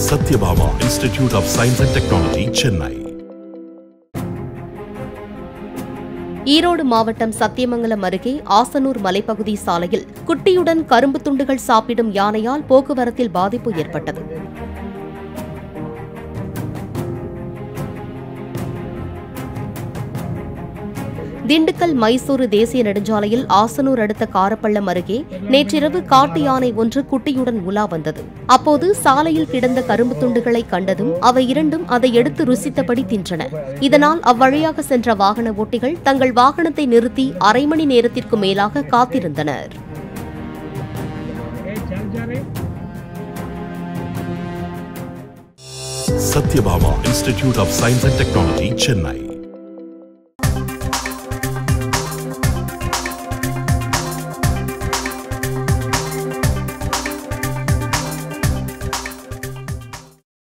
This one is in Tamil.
Satyabama Institute of Science and Technology, Chennai. Erode மாவட்டம் சத்தியமங்கலம் அருகே ஆசனூர் மலைப்பகுதி சாலையில் குட்டியுடன் கரும்பு துண்டுகள் சாப்பிடும் யானையால் போக்குவரத்தில் பாதிப்பு ஏற்பட்டது திண்டுக்கல் மைசூரு தேசிய நெடுஞ்சாலையில் ஆசனூர் அடுத்த காரப்பள்ளம் அருகே நேற்றிரவு காட்டு யானை ஒன்று குட்டியுடன் உலா வந்தது அப்போது சாலையில் கிடந்த கரும்பு துண்டுகளை கண்டதும் அவை இரண்டும் அதை எடுத்து ருசித்தபடி தின்றன இதனால் அவ்வழியாக சென்ற வாகன ஓட்டிகள் தங்கள் வாகனத்தை நிறுத்தி அரை மணி நேரத்திற்கு மேலாக காத்திருந்தனர் Satyabama Institute of Science and Technology, Chennai.